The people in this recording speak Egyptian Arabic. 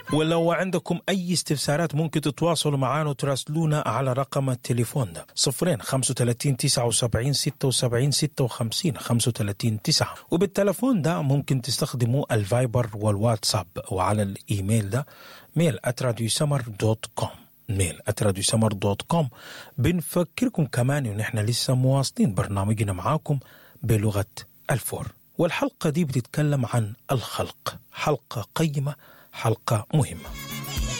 ولو عندكم أي استفسارات ممكن تتواصلوا معنا وتراسلونا على رقم التليفون ده صفرين 35 79 76 56 35 9 وبالتليفون ده ممكن تستخدموا الفايبر والواتساب وعلى الإيميل ده ميل اتراديوسمر دوت كوم ميل اتراديوسمر دوت كوم بنفكركم كمان ان احنا لسه مواصلين برنامجنا معاكم بلغة الفور والحلقة دي بتتكلم عن الخلق حلقة قيمة حلقة مهمة